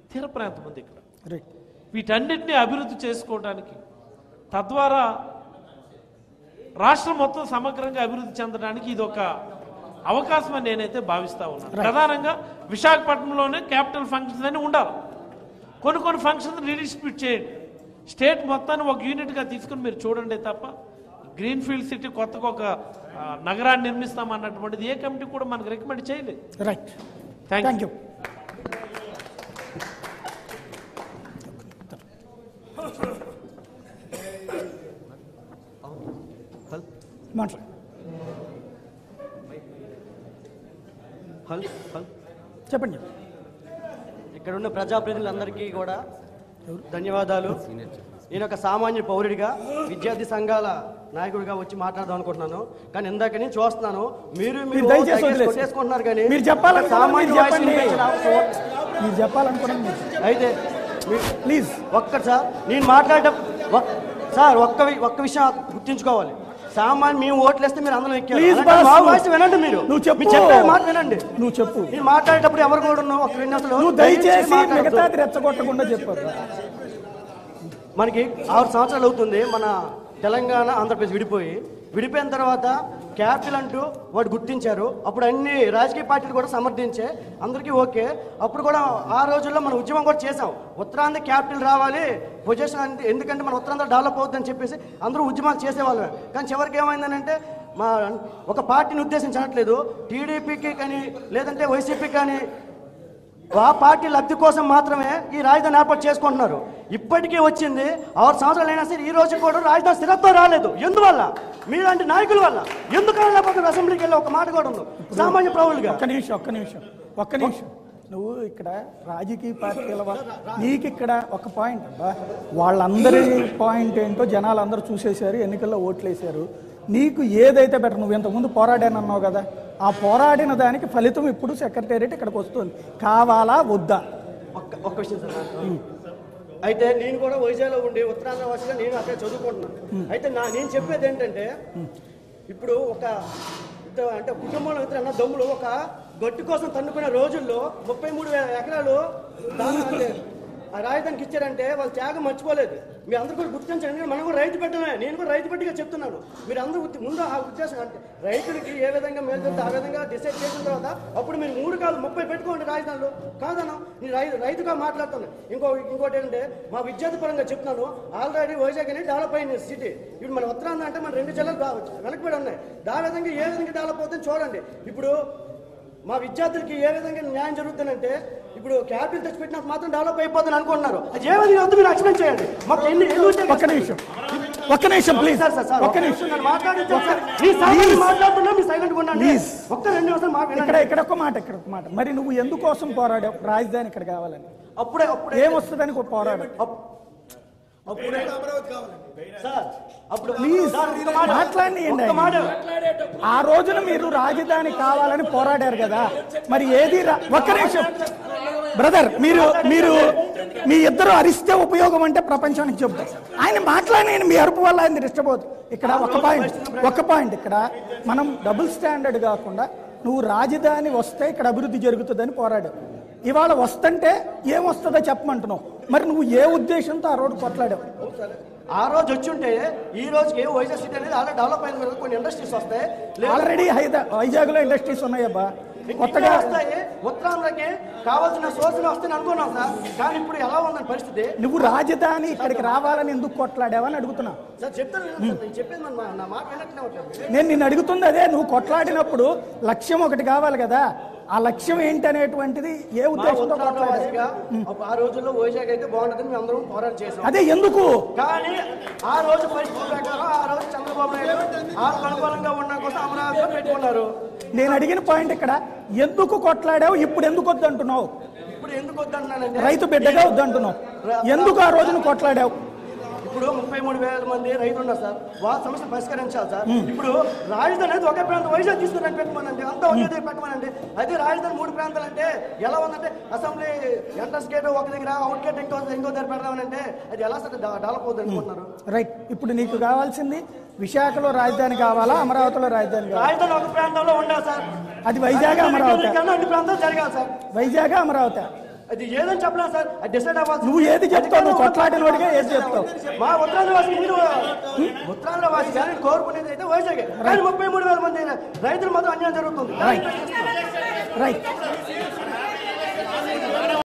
తీర ప్రాంతం ఉంది ఇక్కడ రైట్ వీటన్నిటిని అభివృద్ధి చేసుకోవడానికి తద్వారా రాష్ట్రం మొత్తం సమగ్రంగా అభివృద్ధి చెందడానికి ఇది ఒక అవకాశం అని నేనైతే భావిస్తా ఉన్నాను ప్రధానంగా విశాఖపట్నంలోనే క్యాపిటల్ ఫంక్షన్స్ అని ఉండాలి కొన్ని కొన్ని ఫంక్షన్స్ రీడిస్ట్రిబ్యూట్ చేయండి స్టేట్ మొత్తాన్ని ఒక యూనిట్గా తీసుకుని మీరు చూడండి తప్ప గ్రీన్ ఫీల్డ్ సిటీ కొత్తగా ఒక ఆ, నగరాన్ని నిర్మిస్తాం అన్నటువంటిది ఏ కమిటీ కూడా మనకు రికమెండ్ చేయలేదు రైట్ థ్యాంక్ థ్యాంక్ యూ మాట్లాడు హల్ హల్ చెప్పండి ఇక్కడ ఉన్న ప్రజాప్రతినిధులందరికీ కూడా ధన్యవాదాలు నేను ఒక సామాన్య పౌరుడిగా విద్యార్థి సంఘాల నాయకుడిగా వచ్చి మాట్లాడదాం అనుకుంటున్నాను కానీ ఇందాక నేను చూస్తున్నాను మీరు మీరు మీరు దయచేసి తెగేసి వదిలేసి. కొట్టేసుకుంటున్నారు కానీ మీరు చెప్పాలనుకున్నది సామాన్య మీరు వాయిస్ చెప్పండి. వినిపించిన అవసరం- మీరు చెప్పాలనుకున్నాను మీరు అయితే మీ- ప్లీజ్ ఒక్క సార్ నేను మాట్లాడటం ఒక్- సార్ ఒక్క వి- ఒక్క విషయం గుర్తుంచుకోవాలి సామాన్య మేము ఓట్లు వేస్తే మీరు అందరం ఎక్కారు ప్లీజ్ అలాంటి మా బాస్ వాయిస్ వినండి మీరు నువ్వు చెప్పు మీరు చెప్పే మాట వినండి నువ్వు చెప్పు నేను మాట్లాడేటప్పుడు ఎవరు కూడా ఉన్నావు ఒక రెండు అసలు నువ్వు దయచేసి మాట్లాడొద్దు. మిగతాది రెచ్చగొట్టకుండా చెప్పు మనకి ఆరు సంవత్సరాలు అవుతుంది మన తెలంగాణ ఆంధ్రప్రదేశ్ విడిపోయి విడిపోయిన తర్వాత క్యాపిటల్ అంటూ వాడు గుర్తించారు అప్పుడు అన్ని రాజకీయ పార్టీలు కూడా సమర్థించే అందరికీ ఓకే అప్పుడు కూడా ఆ రోజుల్లో మనం ఉద్యమం కూడా చేసాం ఉత్తరాంధ్ర క్యాపిటల్ రావాలి పొజిషన్ అంటే ఎందుకంటే మన ఉత్తరాంధ్ర డెవలప్ అవుతుందని చెప్పేసి అందరూ ఉద్యమాలు చేసేవాళ్ళమే కానీ చివరికి ఏమైందనంటే మా ఒక పార్టీని ఉద్దేశించట్లేదు టీడీపీకి కానీ లేదంటే వైసీపీ కానీ ఆ పార్టీ లబ్ధి కోసం మాత్రమే ఈ రాజధాని ఏర్పాటు చేసుకుంటున్నారు ఇప్పటికీ వచ్చింది ఆరు సంవత్సరాలు అయినా సరే ఈ రోజు కూడా రాజధాని స్థిరత్వం రాలేదు ఎందువల్ల మీలాంటి నాయకుల వల్ల ఎందుకని లేకపోతే అసెంబ్లీకి వెళ్ళి ఒక మాట కూడా ఉంది సామాన్య ప్రౌఢులుగా ఒక్క నిమిషం ఒక్క నిమిషం ఒక్క నిమిషం నువ్వు ఇక్కడ రాజకీయ పార్టీల వల్ల నీకు ఇక్కడ ఒక పాయింట్ అబ్బా వాళ్ళందరి పాయింట్ ఏంటో జనాలు అందరూ చూసేశారు ఎన్నికల్లో ఓట్లు వేశారు నీకు ఏదైతే బెటర్ నువ్వు ఇంతకుముందు పోరాడాను అన్నావు కదా ఆ పోరాడిన దానికి ఫలితం ఇప్పుడు సెక్రటేరియట్ ఇక్కడికి వస్తుంది కావాలా వద్దా ఒక్క ఒక్క విషయం సార్ నాకు. అయితే నేను కూడా వైజాగ్లో ఉండి ఉత్తరాంధ్ర వాసిగా నేను అక్కడ చదువుకుంటున్నాను అయితే నా నేను చెప్పేది ఏంటంటే ఇప్పుడు ఒక ఇద్దరు అంటే కుటుంబంలో ఇద్దరు అన్న దమ్ములు ఒక గట్టు కోసం తన్నుకునే రోజుల్లో ముప్పై మూడు వేల ఎకరాలు దాని అంటే ఆ రాజధానికి ఇచ్చారంటే వాళ్ళు త్యాగం మర్చిపోలేదు మీ అందరూ కూడా గుర్తించండి మనం కూడా రైతు బిడ్డమే నేను కూడా రైతు బిడ్డగా చెప్తున్నాను మీరు అందరూ ఉద్ద- ముందు ఆ ఉద్దేశం అంటే రైతులకి ఏ విధంగా మేలు జరుగుతుందో ఆ విధంగా డిసైడ్ చేసిన తర్వాత అప్పుడు మీరు మూడు కాదు ముప్పై పెట్టుకోండి రాజధానిలో కాదన్నా నేను రైతు రైతుగా మాట్లాడుతాను ఇంకో ఇంకోటి ఏంటంటే మా విద్యార్థి పరంగా చెప్తున్నాను ఆల్రెడీ వైజాగ్ అనేది డెవలప్ అయింది సిటీ ఇప్పుడు మన ఉత్తరాంధ్ర అంటే మన రెండు జిల్లాలు బా- వెనకబడి ఉన్నాయి దా విధంగా ఏ విధంగా డెవలప్ అవుతుందో చూడండి ఇప్పుడు మా విద్యార్థులకి ఏ విధంగా న్యాయం జరుగుతుందంటే ఇప్పుడు క్యాపిటల్ తెచ్చిపెట్టినప్పుడు మాత్రం డెవలప్ అయిపోతుంది అనుకుంటున్నారు అది ఏ విధంగా వద్దు మీరు ఎక్స్ప్లెయిన్ చేయండి మాకు ఎన్ని ఎన్ని ఉద్యోగాలు ఒక్క నిమిషం ఒక్క నిమిషం ప్లీజ్ సార్, సార్, సార్, ఒక్క నిమిషం నన్ను మాట్లాడించండి సార్. మీ సైలెంట్ మాట్లాడుతున్నా మీ సైలెంట్ ఉండండి Please. ఒక్క రెండు నిమిషాలు మాట ఇక్కడ వినండి ఇక్కడ ఒక మాట ఇక్కడ ఒక మాట మరి నువ్వు ఎందుకోసం పోరాడావు రాజధాని ఇక్కడ కావాలని అప్పుడే అప్పుడే ఏమొస్తుందని పోరాడు అప్- అప్పుడే సార్ అప్పుడు ప్లీజ్ సార్, ఒక్క మాట. మాట్లాడియండి ఒక్క మాట ఆ రోజున మీరు రాజధాని కావాలని పోరాడారు కదా మరి ఏది రా- ఒక్క నిమిషం బ్రదర్ మీరు మీరు మీ ఇద్దరు అరిస్తే ఉపయోగం అంటే ప్రపంచానికి చెప్తా ఆయన మాట్లాడిన మీ అరుపు వల్ల ఆయన డిస్టర్బ్ అవుతుంది ఇక్కడ ఒక పాయింట్ ఒక పాయింట్ ఇక్కడ మనం డబుల్ స్టాండర్డ్ కాకుండా నువ్వు రాజధాని వస్తే ఇక్కడ అభివృద్ధి జరుగుతుందని పోరాడావు ఇవాళ వస్తుంటే ఏమొస్తుందో చెప్పమంటున్నావు మరి నువ్వు ఏ ఉద్దేశంతో ఆ రోడ్డు కొట్లాడావు ఆ రోజు వచ్చి ఉంటే ఈ రోజుకి వైజాగ్ సిటీ అనేది ఆల్రెడీ డెవలప్ అయింది కదా, కొన్ని ఇండస్ట్రీస్ వస్తాయి లేదా ఆల్రెడీ హైదా వైజాగ్ లో ఇండస్ట్రీస్ ఉన్నాయబ్బా కొత్తగా కొత్తగా వస్తాయి ఉత్తరాంధ్రకి కావాల్సిన సోర్సులు వస్తాయని అనుకున్నాం సార్ కానీ ఇప్పుడు ఎలా ఉందని పరిస్థితి నువ్వు రాజధాని ఇక్కడికి రావాలని ఎందుకు కొట్లాడావని అడుగుతున్నా సార్ చెప్తాను వినండి సార్, నేను చెప్పేది మన మా- నా మాట వినట్లే ఉంటారు నేను నిన్ను అడుగుతుంది అదే నువ్వు కొట్లాడినప్పుడు లక్ష్యం ఒకటి కావాలి కదా ఆ లక్ష్యం ఏంటి అనేటువంటిది ఏ మా ఉద్దేశంతో ఉత్తరాంధ్ర కొట్లాడావు వాసిగా అప్పుడు ఆ రోజుల్లో వైజాగ్ అయితే బాగుంటుందని మేము అందరం పోరాటం చేసాం అదే ఎందుకు కానీ ఆ రోజు పరిస్థితి ప్రకారం ఆ రోజు చంద్రబాబు నాయుడు ఆకు అనుకూలంగా ఉండడం కోసం అమరావతిలో పెట్టుకున్నారు నేను అడిగిన పాయింట్ ఇక్కడ ఎందుకు కొట్లాడావు ఇప్పుడు ఎందుకు వద్దంటున్నావు ఇప్పుడు ఎందుకు వద్దంటున్నానంటే రైతు బిడ్డగా వద్దంటున్నావు ఎందుకు ఆ రోజున కొట్లాడావు ఇప్పుడు ముప్పై మూడు వేల మంది రైతులు ఉన్నారు సార్ వాళ్ళ సమస్య పరిష్కరించాలి సార్ ఇప్పుడు రాజధాని అనేది ఒకే ప్రాంతం వైజాగ్ తీసుకుని పెట్టమనండి అంతా ఒకే దగ్గర పెట్టమనండి అదే రాజధాని మూడు ప్రాంతాలు అంటే ఎలా ఉందంటే అసెంబ్లీ ఎంట్రన్స్ గేట్ ఒక దగ్గర అవుట్ గేట్ ఇంకో ఇంకో దగ్గర పెడదామనంటే అది ఎలా సార్ డెవలప్ అవుతుంది అనుకుంటున్నారు రైట్ ఇప్పుడు నీకు కావాల్సింది విశాఖలో రాజధాని కావాలా అమరావతిలో రాజధాని కావాలా రాజధాని ఒక ప్రాంతంలో ఉండాలి సార్ అది వైజాగ్ అమరావతి కన్నా అన్ని ప్రాంతాలు జరగాలి సార్ వైజాగ్ అమరావతి అది ఏదని చెప్పలేదు సార్ అది డిసైడ్ అవ్వాలి నువ్వు ఏది చెప్తావు నువ్వు కొట్లాడిన వాడిగా ఏది చెప్తావు మా ఉత్తరాంధ్ర వాసి మీరు ఉత్తరాంధ్ర వాసి కానీ కోరుకునేది అయితే వైజాగ్ కానీ ముప్పై మూడు వేల మంది అయినా రైతులు మాత్రం అన్యాయం జరుగుతుంది రైట్ రైట్